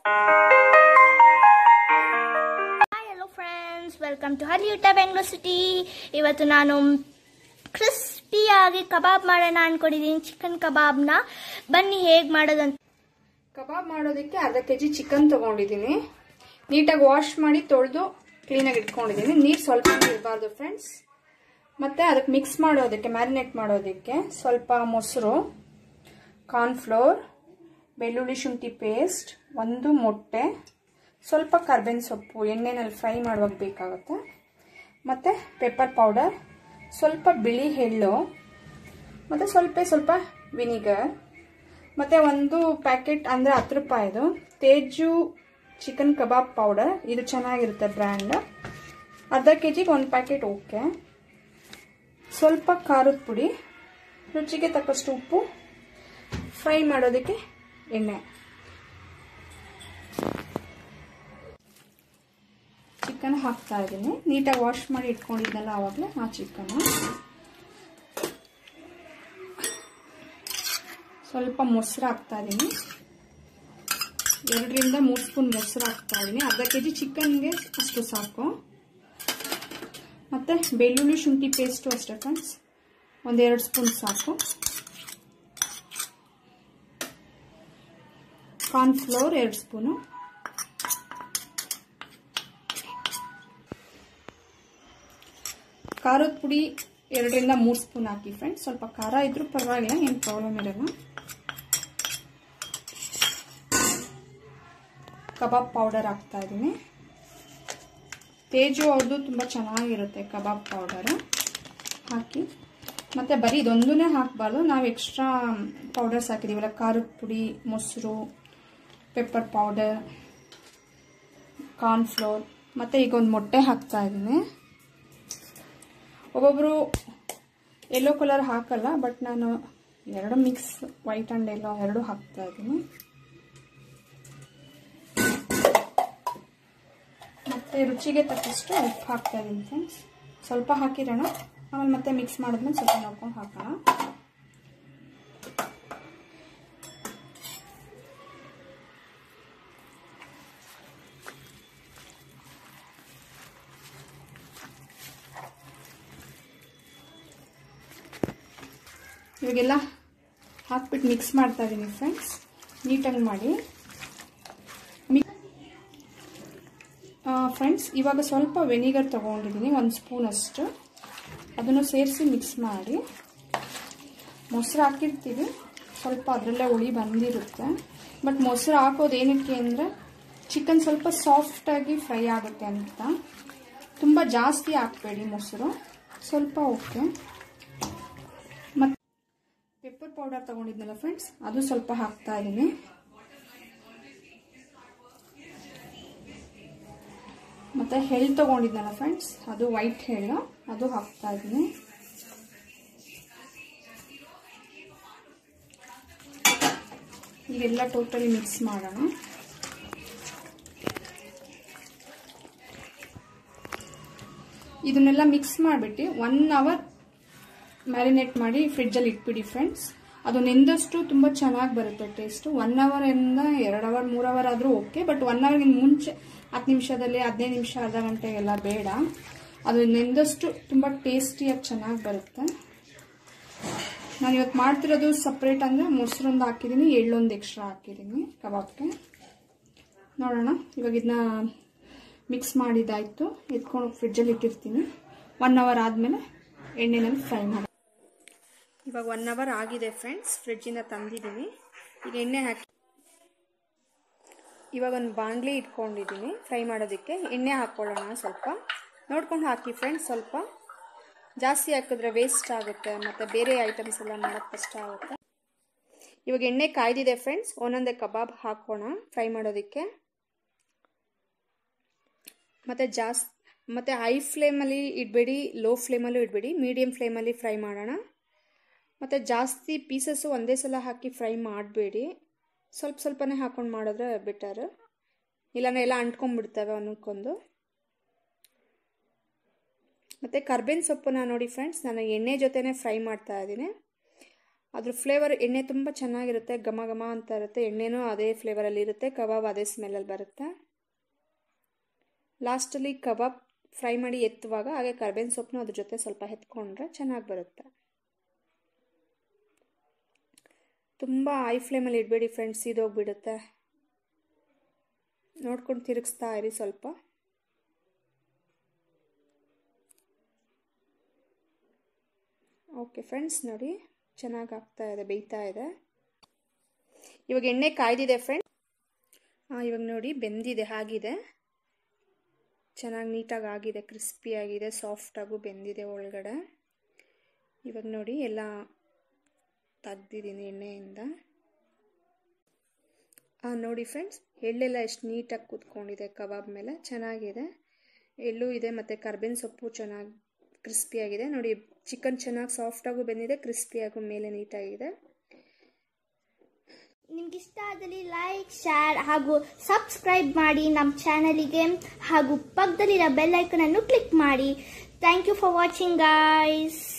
hi hello friends welcome to Hariyoota Bengaluru city ಇವತ್ತು ನಾನು ಕ್ರಿಸ್ಪಿಯಾಗಿ ಕಬಾಬ್ ಮಾಡೋಣ ಅನ್ಕೊಂಡಿದ್ದೀನಿ ಚಿಕನ್ ಕಬಾಬ್ನ ಬನ್ನಿ ಹೇಗೆ ಮಾಡೋದಂತ ಕಬಾಬ್ ಮಾಡೋದಕ್ಕೆ ಅರ್ಧ ಕೆ ಜಿ ಚಿಕನ್ ತೊಗೊಂಡಿದ್ದೀನಿ ನೀಟಾಗಿ ವಾಶ್ ಮಾಡಿ ತೊಳೆದು ಕ್ಲೀನಾಗಿ ಇಟ್ಕೊಂಡಿದ್ದೀನಿ ನೀರು ಸ್ವಲ್ಪ ಇರಬಾರ್ದು ಫ್ರೆಂಡ್ಸ್ ಮತ್ತು ಅದಕ್ಕೆ ಮಿಕ್ಸ್ ಮಾಡೋದಕ್ಕೆ ಮ್ಯಾರಿನೇಟ್ ಮಾಡೋದಕ್ಕೆ ಸ್ವಲ್ಪ ಮೊಸರು ಕಾರ್ನ್ಫ್ಲೋರ್ ಬೆಳ್ಳುಳ್ಳಿ ಶುಂಠಿ ಪೇಸ್ಟ್ ಒಂದು ಮೊಟ್ಟೆ ಸ್ವಲ್ಪ ಕರ್ಬೇವಿನ ಸೊಪ್ಪು ಎಣ್ಣೆನಲ್ಲಿ ಫ್ರೈ ಮಾಡುವಾಗ ಬೇಕಾಗುತ್ತೆ ಮತ್ತು ಪೆಪ್ಪರ್ ಪೌಡರ್ ಸ್ವಲ್ಪ ಬಿಳಿ ಎಳ್ಳು ಮತ್ತು ಸ್ವಲ್ಪ ಸ್ವಲ್ಪ ವಿನಿಗರ್ ಮತ್ತು ಒಂದು ಪ್ಯಾಕೆಟ್ ಅಂದರೆ ಹತ್ತು ರೂಪಾಯಿದು ತೇಜು ಚಿಕನ್ ಕಬಾಬ್ ಪೌಡರ್ ಇದು ಚೆನ್ನಾಗಿರುತ್ತೆ ಬ್ರ್ಯಾಂಡ್ ಅರ್ಧ ಕೆ ಜಿಗೆ ಒಂದು ಪ್ಯಾಕೆಟ್ ಓಕೆ ಸ್ವಲ್ಪ ಖಾರದ ಪುಡಿ ರುಚಿಗೆ ತಕ್ಕಷ್ಟು ಉಪ್ಪು ಫ್ರೈ ಮಾಡೋದಕ್ಕೆ ಎಣ್ಣೆ ಚಿಕನ್ ಹಾಕ್ತಾ ಇದ್ದೀನಿ ನೀಟಾಗಿ ವಾಶ್ ಮಾಡಿ ಇಟ್ಕೊಂಡಿದ್ನಲ್ಲ ಆವಾಗಲೇ ಆ ಚಿಕನ್ ಸ್ವಲ್ಪ ಮೊಸರು ಹಾಕ್ತಾ ಇದ್ದೀನಿ ಎರಡರಿಂದ ಮೂರು ಸ್ಪೂನ್ ಮೊಸರು ಹಾಕ್ತಾ ಇದ್ದೀನಿ ಅರ್ಧ ಕೆ ಜಿ ಚಿಕನ್ಗೆ ಅಷ್ಟು ಸಾಕು ಮತ್ತು ಬೆಳ್ಳುಳ್ಳಿ ಶುಂಠಿ ಪೇಸ್ಟು ಅಷ್ಟೇ ಫ್ರೆಂಡ್ಸ್ ಒಂದೆರಡು ಸ್ಪೂನ್ ಸಾಕು ಕಾರ್ನ್ಫ್ಲೋರ್ ಎರಡು ಸ್ಪೂನು ಖಾರದ ಪುಡಿ ಎರಡರಿಂದ ಮೂರು ಸ್ಪೂನ್ ಹಾಕಿ ಫ್ರೆಂಡ್ಸ್ ಸ್ವಲ್ಪ ಖಾರ ಇದ್ರೂ ಪರವಾಗಿಲ್ಲ ಏನು ಪ್ರಾಬ್ಲಮ್ ಇರಲ್ಲ ಕಬಾಬ್ ಪೌಡರ್ ಹಾಕ್ತಾ ಇದ್ದೀನಿ ತೇಜು ಅವ್ರದ್ದು ತುಂಬ ಚೆನ್ನಾಗಿರುತ್ತೆ ಕಬಾಬ್ ಪೌಡರು ಹಾಕಿ ಮತ್ತು ಬರೀ ಇದೊಂದನ್ನೇ ಹಾಕಬಾರ್ದು ನಾವು ಎಕ್ಸ್ಟ್ರಾ ಪೌಡರ್ಸ್ ಹಾಕಿದ್ದೀವಲ್ಲ ಖಾರದ ಪುಡಿ ಮೊಸರು ಪೆಪ್ಪರ್ ಪೌಡರ್ ಕಾರ್ನ್ಫ್ಲೋರ್ ಮತ್ತು ಈಗ ಒಂದು ಮೊಟ್ಟೆ ಹಾಕ್ತಾ ಇದ್ದೀನಿ ಒಬ್ಬೊಬ್ಬರು ಯೆಲ್ಲೋ ಕಲರ್ ಹಾಕಲ್ಲ ಬಟ್ ನಾನು ಎರಡು ಮಿಕ್ಸ್ ವೈಟ್ ಆ್ಯಂಡ್ ಯೆಲ್ಲೋ ಎರಡು ಹಾಕ್ತಾ ಇದ್ದೀನಿ ಮತ್ತು ರುಚಿಗೆ ತಕ್ಕಷ್ಟು ಉಪ್ಪು ಹಾಕ್ತಾ ಇದ್ದೀನಿ ಫ್ರೆಂಡ್ಸ್ ಸ್ವಲ್ಪ ಹಾಕಿರೋಣ ಆಮೇಲೆ ಮತ್ತೆ ಮಿಕ್ಸ್ ಮಾಡಿದ್ಮೇಲೆ ಸ್ವಲ್ಪ ನೋಡ್ಕೊಂಡು ಹಾಕೋಣ ಇವಾಗೆಲ್ಲ ಹಾಕ್ಬಿಟ್ಟು ಮಿಕ್ಸ್ ಮಾಡ್ತಾ ಇದ್ದೀನಿ ಫ್ರೆಂಡ್ಸ್ ನೀಟಾಗಿ ಮಾಡಿ ಫ್ರೆಂಡ್ಸ್ ಇವಾಗ ಸ್ವಲ್ಪ ವೆನಿಗರ್ ತೊಗೊಂಡಿದ್ದೀನಿ ಒಂದು ಸ್ಪೂನ್ ಅಷ್ಟು ಅದನ್ನು ಸೇರಿಸಿ ಮಿಕ್ಸ್ ಮಾಡಿ ಮೊಸರು ಹಾಕಿರ್ತೀವಿ ಸ್ವಲ್ಪ ಅದರಲ್ಲೇ ಹುಳಿ ಬಂದಿರುತ್ತೆ ಬಟ್ ಮೊಸರು ಹಾಕೋದು ಏನಕ್ಕೆ ಅಂದರೆ ಚಿಕನ್ ಸ್ವಲ್ಪ ಸಾಫ್ಟಾಗಿ ಫ್ರೈ ಆಗುತ್ತೆ ಅಂತ ತುಂಬ ಜಾಸ್ತಿ ಹಾಕಬೇಡಿ ಮೊಸರು ಸ್ವಲ್ಪ ಓಕೆ ಮತ್ತು ಪೆಪ್ಪರ್ ಪೌಡರ್ ತೊಗೊಂಡಿದ್ನಲ್ಲ ಫ್ರೆಂಡ್ಸ್ ಅದು ಸ್ವಲ್ಪ ಹಾಕ್ತಾ ಇದ್ದೀನಿ ಮತ್ತು ಹೆಳ್ ತೊಗೊಂಡಿದ್ನಲ್ಲ ಫ್ರೆಂಡ್ಸ್ ಅದು ವೈಟ್ ಹೆಳ್ಳು ಅದು ಹಾಕ್ತಾ ಇದ್ದೀನಿ ಈಗೆಲ್ಲ ಟೋಟಲಿ ಮಿಕ್ಸ್ ಮಾಡೋಣ ಇದನ್ನೆಲ್ಲ ಮಿಕ್ಸ್ ಮಾಡಿಬಿಟ್ಟು ಒನ್ ಅವರ್ ಮ್ಯಾರಿನೇಟ್ ಮಾಡಿ ಫ್ರಿಡ್ಜಲ್ಲಿ ಇಟ್ಬಿಡಿ ಫ್ರೆಂಡ್ಸ್ ಅದು ನೆಂದಷ್ಟು ತುಂಬ ಚೆನ್ನಾಗಿ ಬರುತ್ತೆ ಟೇಸ್ಟು ಒನ್ ಅವರಿಂದ ಎರಡು ಅವರ್ ಮೂರು ಅವರ್ ಆದರೂ ಓಕೆ ಬಟ್ ಒನ್ ಅವರ್ಗಿಂತ ಮುಂಚೆ ಹತ್ತು ನಿಮಿಷದಲ್ಲಿ ಹದಿನೈದು ನಿಮಿಷ ಅರ್ಧ ಗಂಟೆಗೆಲ್ಲ ಬೇಡ ಅದು ನೆಂದಷ್ಟು ತುಂಬ ಟೇಸ್ಟಿಯಾಗಿ ಚೆನ್ನಾಗಿ ಬರುತ್ತೆ ನಾನು ಇವತ್ತು ಮಾಡ್ತಿರೋದು ಸಪ್ರೇಟ್ ಅಂದರೆ ಮೊಸರೊಂದು ಹಾಕಿದ್ದೀನಿ ಎಳ್ಳೊಂದು ಎಕ್ಸ್ಟ್ರಾ ಹಾಕಿದ್ದೀನಿ ಕಬಾಬ್ಗೆ ನೋಡೋಣ ಇವಾಗ ಇದನ್ನ ಮಿಕ್ಸ್ ಮಾಡಿದ್ದಾಯಿತು ಎತ್ಕೊಂಡು ಫ್ರಿಡ್ಜಲ್ಲಿ ಇಟ್ಟಿರ್ತೀನಿ ಒನ್ ಅವರ್ ಆದಮೇಲೆ ಎಣ್ಣೆನಲ್ಲಿ ಫ್ರೈ ಮಾಡಿ ಇವಾಗ ಒನ್ ಅವರ್ ಆಗಿದೆ ಫ್ರೆಂಡ್ಸ್ ಫ್ರಿಡ್ಜಿಂದ ತಂದಿದ್ದೀನಿ ಈಗ ಎಣ್ಣೆ ಹಾಕಿ ಇವಾಗ ಒಂದು ಬಾಣಲಿ ಇಟ್ಕೊಂಡಿದ್ದೀನಿ ಫ್ರೈ ಮಾಡೋದಕ್ಕೆ ಎಣ್ಣೆ ಹಾಕ್ಕೊಳ್ಳೋಣ ಸ್ವಲ್ಪ ನೋಡ್ಕೊಂಡು ಹಾಕಿ ಫ್ರೆಂಡ್ಸ್ ಸ್ವಲ್ಪ ಜಾಸ್ತಿ ಹಾಕಿದ್ರೆ ವೇಸ್ಟ್ ಆಗುತ್ತೆ ಮತ್ತು ಬೇರೆ ಐಟಮ್ಸ್ ಎಲ್ಲ ಮಾಡೋಕ್ಕೆ ಕಷ್ಟ ಆಗುತ್ತೆ ಇವಾಗ ಎಣ್ಣೆ ಕಾಯ್ದಿದೆ ಫ್ರೆಂಡ್ಸ್ ಒಂದೊಂದೇ ಕಬಾಬ್ ಹಾಕೋಣ ಫ್ರೈ ಮಾಡೋದಕ್ಕೆ ಮತ್ತು ಜಾಸ್ತಿ ಮತ್ತು ಹೈ ಫ್ಲೇಮಲ್ಲಿ ಇಡಬೇಡಿ ಲೋ ಫ್ಲೇಮಲ್ಲೂ ಇಡಬೇಡಿ ಮೀಡಿಯಮ್ ಫ್ಲೇಮಲ್ಲಿ ಫ್ರೈ ಮಾಡೋಣ ಮತ್ತು ಜಾಸ್ತಿ ಪೀಸಸ್ಸು ಒಂದೇ ಸಲ ಹಾಕಿ ಫ್ರೈ ಮಾಡಬೇಡಿ ಸ್ವಲ್ಪ ಸ್ವಲ್ಪನೇ ಹಾಕೊಂಡು ಮಾಡಿದ್ರೆ ಬೆಟರ್ ಇಲ್ಲಾಂದ್ರೆ ಎಲ್ಲ ಅಂಟ್ಕೊಂಡ್ಬಿಡ್ತವೆ ಅನ್ನಕ್ಕೊಂದು ಮತ್ತು ಕರ್ಬೇವಿನ ಸೊಪ್ಪನ್ನ ನೋಡಿ ಫ್ರೆಂಡ್ಸ್ ನಾನು ಎಣ್ಣೆ ಜೊತೆನೇ ಫ್ರೈ ಮಾಡ್ತಾ ಇದ್ದೀನಿ ಅದ್ರ ಫ್ಲೇವರ್ ಎಣ್ಣೆ ತುಂಬ ಚೆನ್ನಾಗಿರುತ್ತೆ ಘಮ ಘಮ ಅಂತ ಇರುತ್ತೆ ಎಣ್ಣೆನೂ ಅದೇ ಫ್ಲೇವರಲ್ಲಿ ಇರುತ್ತೆ ಕಬಾಬ್ ಅದೇ ಸ್ಮೆಲ್ಲಲ್ಲಿ ಬರುತ್ತೆ ಲಾಸ್ಟಲ್ಲಿ ಕಬಾಬ್ ಫ್ರೈ ಮಾಡಿ ಎತ್ತುವಾಗ ಹಾಗೆ ಕರ್ಬೇವಿನ ಸೊಪ್ಪನ್ನು ಅದ್ರ ಜೊತೆ ಸ್ವಲ್ಪ ಎತ್ಕೊಂಡ್ರೆ ಚೆನ್ನಾಗಿ ಬರುತ್ತೆ ತುಂಬ ಐ ಫ್ಲೇಮಲ್ಲಿ ಇಡಬೇಡಿ ಫ್ರೆಂಡ್ಸ್ ಇದೋಗ್ಬಿಡುತ್ತೆ ನೋಡ್ಕೊಂಡು ತಿರುಗಿಸ್ತಾ ಇರಿ ಸ್ವಲ್ಪ ಓಕೆ ಫ್ರೆಂಡ್ಸ್ ನೋಡಿ ಚೆನ್ನಾಗಿ ಆಗ್ತಾ ಇದೆ ಬೇಯ್ತಾ ಇದೆ ಇವಾಗ ಎಣ್ಣೆ ಕಾಯ್ದಿದೆ ಫ್ರೆಂಡ್ಸ್ ಹಾಂ ಇವಾಗ ನೋಡಿ ಬೆಂದಿದೆ ಆಗಿದೆ ಚೆನ್ನಾಗಿ ನೀಟಾಗಿ ಆಗಿದೆ ಕ್ರಿಸ್ಪಿ ಆಗಿದೆ ಸಾಫ್ಟಾಗೂ ಬೆಂದಿದೆ ಒಳಗಡೆ ಇವಾಗ ನೋಡಿ ಎಲ್ಲ ತೆಗ್ದಿದ್ದೀನಿ ಎಣ್ಣೆಯಿಂದ ಹಾಂ ನೋಡಿ ಫ್ರೆಂಡ್ಸ್ ಎಳ್ಳೆಲ್ಲ ಎಷ್ಟು ನೀಟಾಗಿ ಕೂತ್ಕೊಂಡಿದೆ ಕಬಾಬ್ ಮೇಲೆ ಚೆನ್ನಾಗಿದೆ ಎಳ್ಳು ಇದೆ ಮತ್ತು ಕರ್ಬೇವಿನ ಸೊಪ್ಪು ಚೆನ್ನಾಗಿ ಕ್ರಿಸ್ಪಿಯಾಗಿದೆ ನೋಡಿ ಚಿಕನ್ ಚೆನ್ನಾಗಿ ಸಾಫ್ಟಾಗೂ ಬೆಂದಿದೆ ಕ್ರಿಸ್ಪಿಯಾಗೂ ಮೇಲೆ ನೀಟಾಗಿದೆ ನಿಮ್ಗೆ ಇಷ್ಟ ಆದಲ್ಲಿ ಲೈಕ್ ಶೇರ್ ಹಾಗೂ ಸಬ್ಸ್ಕ್ರೈಬ್ ಮಾಡಿ ನಮ್ಮ ಚಾನಲಿಗೆ ಹಾಗೂ ಪಕ್ಕದಲ್ಲಿರೋ ಬೆಲ್ ಐಕನ್ ಅನ್ನು ಕ್ಲಿಕ್ ಮಾಡಿ thank you for watching guys